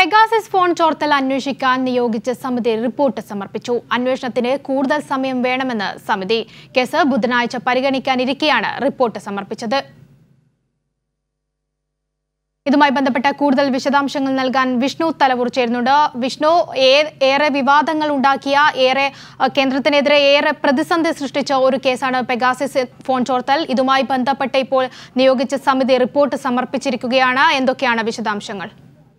പെഗാസിസ് phone ചോർത്തൽ അന്വേഷിക്കാൻ നിയോഗിച്ച സമിതി റിപ്പോർട്ട് സമർപ്പിച്ചു അന്വേഷണത്തിന് കൂടുതൽ സമയം വേണമെന്ന് സമിതി കേസ് ബുധനാഴ്ച പരിഗണിക്കാനിരിക്കെയാണ് റിപ്പോർട്ട് സമർപ്പിച്ചത് ഇതുമായി ബന്ധപ്പെട്ട കൂടുതൽ വിശദാംശങ്ങൾ നൽകാൻ വിഷ്ണു തലവൂർ ചേരുന്നുണ്ട് വിഷ്ണു ഏ- ഏറെ വിവാദങ്ങൾ ഉണ്ടാക്കിയ ഏറെ അഹ്, കേന്ദ്രത്തിനെതിരെ ഏറെ പ്രതിസന്ധി സൃഷ്ടിച്ച ഒരു കേസാണ് പെഗാസിസ് ഫോൺ ചോർത്തൽ ഇതുമായി ബന്ധപ്പെട്ട് ഇപ്പോൾ നിയോഗിച്ച സമിതി റിപ്പോർട്ട് സമർപ്പിച്ചിരിക്കുകയാണ് എന്തൊക്കെയാണ് വിശദാംശങ്ങൾ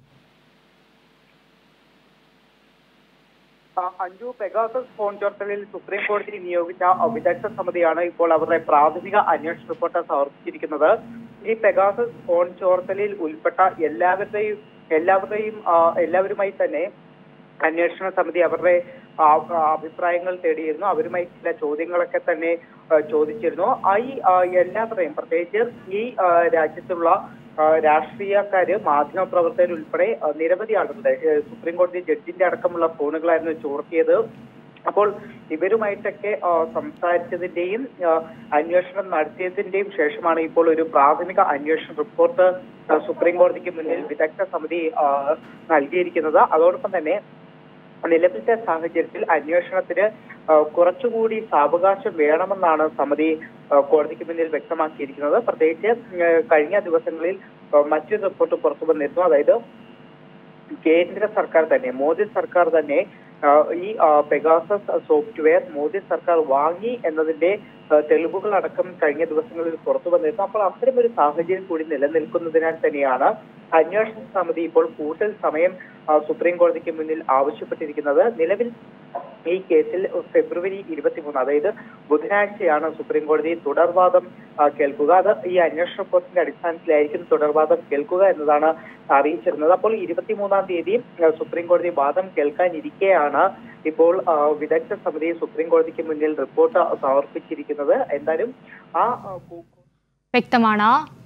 ആ, അഞ്ജു പെഗാസസ് ഫോൺ ചോർത്തലിൽ സുപ്രീം കോടതി നിയോഗിച്ച വിദഗ്ധ സമിതിയാണ് ഇപ്പോൾ അവരുടെ പ്രാഥമിക അന്വേഷണ റിപ്പോർട്ട് സമർപ്പിച്ചിരിക്കുന്നത് ഈ പെഗാസസ് ഫോൺ ചോർത്തലിൽ ഉൾപ്പെട്ട എല്ലാവരുടെയും എല്ലാവരുടെയും ആ, എല്ലാവരുമായി തന്നെ അന്വേഷണ സമിതി അവരുടെ ആ, ആ, അഭിപ്രായങ്ങൾ തേടിയിരുന്നു അവരുമായി ചില ചോദ്യങ്ങളൊക്കെ തന്നെ ആ, ചോദിച്ചിരുന്നു ആ ഈ ആ, എല്ലാവരെയും പ്രത്യേകിച്ച് ഈ ആ, രാജ്യത്തുള്ള ആ, രാഷ്ട്രീയക്കാര് മാധ്യമപ്രവർത്തകർ ഉൾപ്പെടെ ആ, നിരവധി ആളുകളുടെ ഏ, സുപ്രീം കോടതി ജഡ്ജിന്റെ അടക്കമുള്ള ഫോണുകളായിരുന്നു ചോർത്തിയത് അപ്പോൾ ഇവരുമായിട്ടൊക്കെ ആ, സംസാരിച്ചതിന്റെയും ആ, അന്വേഷണം നടത്തിയതിന്റെയും ശേഷമാണ് ഇപ്പോൾ ഒരു പ്രാഥമിക അന്വേഷണ റിപ്പോർട്ട് ആ, സുപ്രീം കോടതിക്ക് മുന്നിൽ വിദഗ്ധ സമിതി ആ, നൽകിയിരിക്കുന്നത് അതോടൊപ്പം തന്നെ നിലവിലത്തെ സാഹചര്യത്തിൽ അന്വേഷണത്തിന് ആ, കുറച്ചുകൂടി സാവകാശം വേണമെന്നാണ് സമിതി ആ, കോടതിക്ക് മുന്നിൽ വ്യക്തമാക്കിയിരിക്കുന്നത് പ്രത്യേകിച്ച് ആ, കഴിഞ്ഞ ദിവസങ്ങളിൽ ആ, മറ്റൊരു റിപ്പോർട്ട് പുറത്തു വന്നിരുന്നു അതായത് കേന്ദ്ര സർക്കാർ തന്നെ മോദി സർക്കാർ തന്നെ ആ, ഈ ആ, പെഗാസസ് സോഫ്റ്റ്വെയർ മോദി സർക്കാർ വാങ്ങി എന്നതിന്റെ ആ, തെളിവുകൾ അടക്കം കഴിഞ്ഞ ദിവസങ്ങളിൽ പുറത്തു വന്നിരുന്നു അപ്പോൾ അത്തരം ഒരു സാഹചര്യം കൂടി നിലനിൽക്കുന്നതിനാൽ തന്നെയാണ് അന്വേഷണ സമിതി ഇപ്പോൾ കൂടുതൽ സമയം ആ, സുപ്രീം കോടതിക്ക് മുന്നിൽ ആവശ്യപ്പെട്ടിരിക്കുന്നത് നിലവിൽ ഈ കേസിൽ ഫെബ്രുവരി ഇരുപത്തിമൂന്ന് അതായത് ബുധനാഴ്ചയാണ് സുപ്രീം കോടതി തുടർവാദം ആ, കേൾക്കുക അത് ഈ അന്വേഷണ റിപ്പോർട്ടിന്റെ അടിസ്ഥാനത്തിലായിരിക്കും തുടർവാദം കേൾക്കുക എന്നതാണ് അറിയിച്ചിരുന്നത് അപ്പോൾ ഇരുപത്തിമൂന്നാം തീയതി ആ, സുപ്രീം കോടതി വാദം കേൾക്കാനിരിക്കെയാണ് ഇപ്പോൾ ആ, വിദഗ്ധ സമിതി സുപ്രീം കോടതിക്ക് മുന്നിൽ റിപ്പോർട്ട് സമർപ്പിച്ചിരിക്കുന്നത് എന്തായാലും ആ ആ, കു- വ്യക്തമാണ്